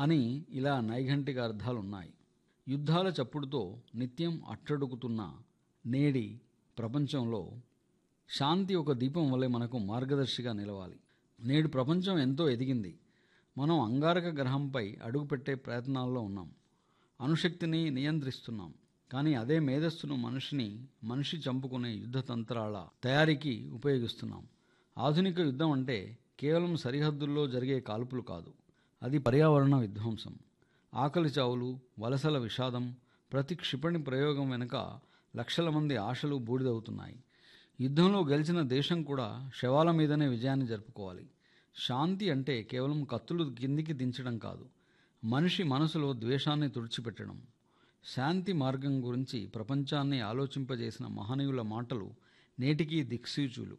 అని ఇలా నైఘంటిక అర్థాలున్నాయి యుద్ధాల చప్పుడుతో నిత్యం అట్టడుగుతున్న నేడి ప్రపంచంలో శాంతి ఒక దీపం వలె మనకు మార్గదర్శిగా నిలవాలి నేడు ప్రపంచం ఎంతో ఎదిగింది మనం అంగారక గ్రహంపై అడుగుపెట్టే ప్రయత్నాల్లో ఉన్నాం అణుశక్తిని నియంత్రిస్తున్నాం కానీ అదే మేధస్సును మనిషిని మనిషి చంపుకునే యుద్ధ తంత్రాల తయారీకి ఉపయోగిస్తున్నాం ఆధునిక యుద్ధం అంటే కేవలం సరిహద్దుల్లో జరిగే కాల్పులు కాదు అది పర్యావరణ విధ్వంసం ఆకలి చావులు వలసల విషాదం ప్రతి క్షిపణి ప్రయోగం వెనుక లక్షల మంది ఆశలు బూడిదవుతున్నాయి యుద్ధంలో గెలిచిన దేశం కూడా శవాల మీదనే విజయాన్ని జరుపుకోవాలి శాంతి అంటే కేవలం కత్తులు కిందికి దించడం కాదు మనిషి మనసులో ద్వేషాన్ని తుడిచిపెట్టడం శాంతి మార్గం గురించి ప్రపంచాన్ని ఆలోచింపజేసిన మహనీయుల మాటలు నేటికీ దిక్సూచులు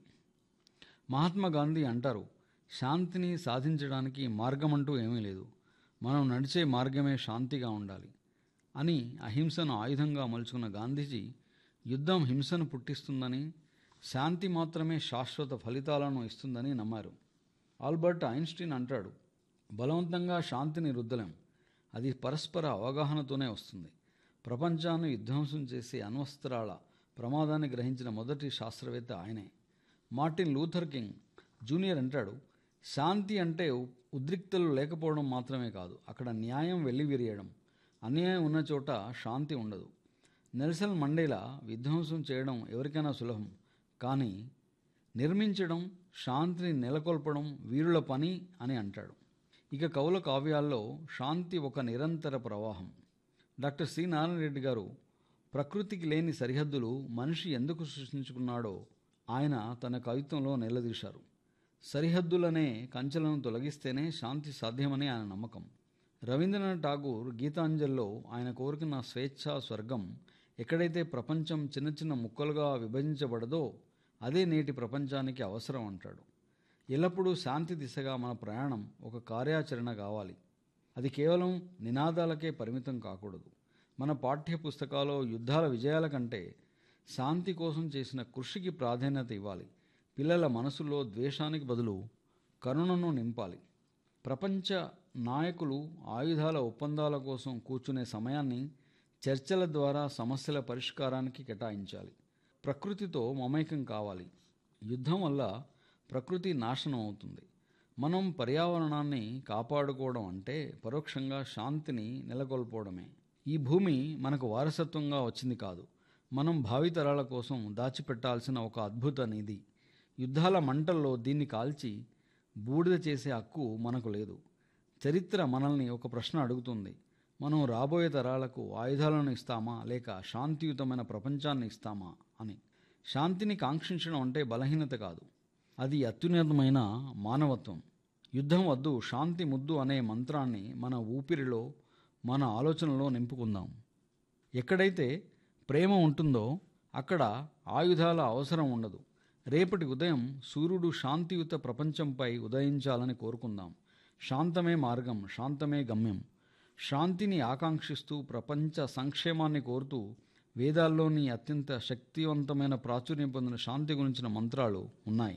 మహాత్మా గాంధీ అంటారు శాంతిని సాధించడానికి మార్గం అంటూ ఏమీ లేదు మనం నడిచే మార్గమే శాంతిగా ఉండాలి అని అహింసను ఆయుధంగా మలుచుకున్న గాంధీజీ యుద్ధం హింసను పుట్టిస్తుందని శాంతి మాత్రమే శాశ్వత ఫలితాలను ఇస్తుందని నమ్మారు ఆల్బర్ట్ ఐన్స్టీన్ అంటాడు బలవంతంగా శాంతిని రుద్దలేం అది పరస్పర అవగాహనతోనే వస్తుంది ప్రపంచాన్ని విధ్వంసం చేసే అణ్వస్త్రాల ప్రమాదాన్ని గ్రహించిన మొదటి శాస్త్రవేత్త ఆయనే మార్టిన్ లూథర్ కింగ్ జూనియర్ అంటాడు శాంతి అంటే ఉ- ఉద్రిక్తలు లేకపోవడం మాత్రమే కాదు అక్కడ న్యాయం వెల్లివిరియడం అన్యాయం ఉన్న చోట శాంతి ఉండదు నెల్సన్ మండేలా విధ్వంసం చేయడం ఎవరికైనా సులభం కానీ నిర్మించడం శాంతిని నెలకొల్పడం వీరుల పని అని అంటాడు ఇక కవుల కావ్యాల్లో శాంతి ఒక నిరంతర ప్రవాహం డాక్టర్ సి నారాయణ రెడ్డి గారు ప్రకృతికి లేని సరిహద్దులు మనిషి ఎందుకు సృష్టించుకున్నాడో ఆయన తన కవిత్వంలో నిలదీశారు సరిహద్దులనే కంచెలను తొలగిస్తేనే శాంతి సాధ్యమని ఆయన నమ్మకం రవీంద్రనాథ్ ఠాగూర్ గీతాంజలిలో ఆయన కోరుకున్న స్వేచ్ఛ స్వర్గం ఎక్కడైతే ప్రపంచం చిన్న చిన్న ముక్కలుగా విభజించబడదో అదే నేటి ప్రపంచానికి అవసరం అంటాడు ఎల్లప్పుడూ శాంతి దిశగా మన ప్రయాణం ఒక కార్యాచరణ కావాలి అది కేవలం నినాదాలకే పరిమితం కాకూడదు మన పాఠ్య పుస్తకాల్లో యుద్ధాల విజయాల కంటే శాంతి కోసం చేసిన కృషికి ప్రాధాన్యత ఇవ్వాలి పిల్లల మనసులో ద్వేషానికి బదులు కరుణను నింపాలి ప్రపంచ నాయకులు ఆయుధాల ఒప్పందాల కోసం కూర్చునే సమయాన్ని చర్చల ద్వారా సమస్యల పరిష్కారానికి కేటాయించాలి ప్రకృతితో మమేకం కావాలి యుద్ధం వల్ల ప్రకృతి నాశనం అవుతుంది మనం పర్యావరణాన్ని కాపాడుకోవడం అంటే పరోక్షంగా శాంతిని నెలకొల్పడమే ఈ భూమి మనకు వారసత్వంగా వచ్చింది కాదు మనం భావితరాల కోసం దాచిపెట్టాల్సిన ఒక అద్భుత నిధి యుద్ధాల మంటల్లో దీన్ని కాల్చి బూడిద చేసే హక్కు మనకు లేదు చరిత్ర మనల్ని ఒక ప్రశ్న అడుగుతుంది మనం రాబోయే తరాలకు ఆయుధాలను ఇస్తామా లేక శాంతియుతమైన ప్రపంచాన్ని ఇస్తామా అని శాంతిని కాంక్షించడం అంటే బలహీనత కాదు అది అత్యున్నతమైన మానవత్వం యుద్ధం వద్దు శాంతి ముద్దు అనే మంత్రాన్ని మన ఊపిరిలో మన ఆలోచనలో నింపుకుందాం ఎక్కడైతే ప్రేమ ఉంటుందో అక్కడ ఆయుధాల అవసరం ఉండదు రేపటి ఉదయం సూర్యుడు శాంతియుత ప్రపంచంపై ఉదయించాలని కోరుకుందాం శాంతమే మార్గం శాంతమే గమ్యం శాంతిని ఆకాంక్షిస్తూ ప్రపంచ సంక్షేమాన్ని కోరుతూ వేదాల్లోని అత్యంత శక్తివంతమైన ప్రాచుర్యం పొందిన శాంతి గురించిన మంత్రాలు ఉన్నాయి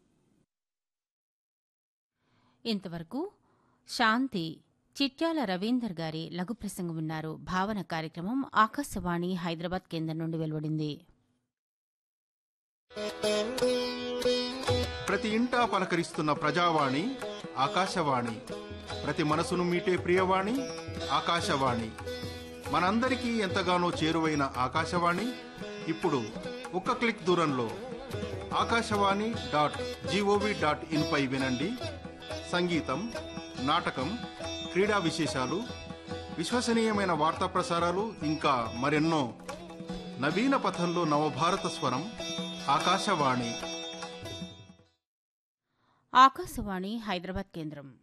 ఇంతవరకు శాంతి చిట్యాల రవీందర్ గారి లఘు ప్రసంగం విన్నారు భావన కార్యక్రమం ఆకాశవాణి హైదరాబాద్ కేంద్రం నుండి వెలువడింది ప్రతి ఇంటా పలకరిస్తున్న ప్రజావాణి ఆకాశవాణి ప్రతి మనసును మీటే ప్రియవాణి ఆకాశవాణి మనందరికీ ఎంతగానో చేరువైన ఆకాశవాణి ఇప్పుడు ఒక్క క్లిక్ దూరంలో Akashvani dot G O V dot in పై వినండి సంగీతం నాటకం క్రీడా విశేషాలు విశ్వసనీయమైన వార్తా ప్రసారాలు ఇంకా మరెన్నో నవీన పథంలో నవభారత స్వరం ఆకాశవాణి ఆకాశవాణి హైదరాబాద్ కేంద్రం